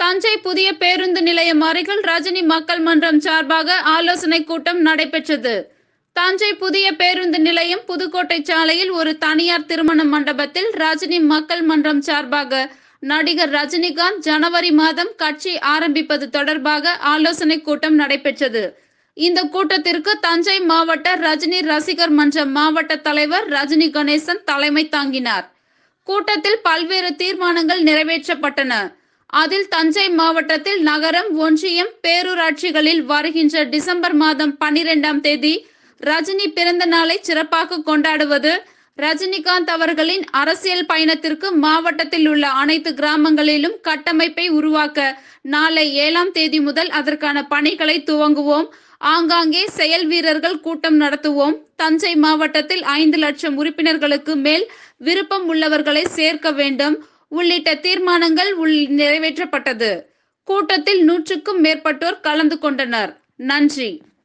தஞ்சை புதிய பேருந்து நிலையம் அருகில் ரஜினி மக்கள் மன்றம் சார்பாக ஆலோசனை கூட்டம் நடைபெற்றது தஞ்சை புதிய பேருந்து நிலையம் புதுக்கோட்டை சாலையில் ஒரு தனியார் திருமண மண்டபத்தில் ரஜினி மக்கள் மன்றம் சார்பாக நடிகர் ரஜினிகாந்த் ஜனவரி மாதம் கட்சி ஆரம்பிப்பது தொடர்பாக ஆலோசனை கூட்டம் நடைபெற்றது இந்த கூட்டத்திற்கு தஞ்சை மாவட்ட ரஜினி ரசிகர் மன்ற மாவட்ட தலைவர் ரஜினி கணேசன் தலைமை தாங்கினார் கூட்டத்தில் பல்வேறு தீர்மானங்கள் நிறைவேற்றப்பட்டன அதில் தஞ்சை மாவட்டத்தில் நகரம் ஒன்றியம் பேரூராட்சிகளில் வருகின்ற டிசம்பர் மாதம் பன்னிரெண்டாம் தேதி ரஜினி பிறந்த நாளை சிறப்பாக கொண்டாடுவது ரஜினிகாந்த் அவர்களின் அரசியல் பயணத்திற்கு மாவட்டத்தில் உள்ள அனைத்து கிராமங்களிலும் கட்டமைப்பை உருவாக்க நாளை ஏழாம் தேதி முதல் அதற்கான பணிகளை துவங்குவோம் ஆங்காங்கே செயல் வீரர்கள் கூட்டம் நடத்துவோம் தஞ்சை மாவட்டத்தில் ஐந்து லட்சம் உறுப்பினர்களுக்கு மேல் விருப்பம் உள்ளவர்களை சேர்க்க வேண்டும் உள்ளிட்ட தீர்மானங்கள் உள் நிறைவேற்றப்பட்டது கூட்டத்தில் நூற்றுக்கும் மேற்பட்டோர் கலந்து கொண்டனர் நன்றி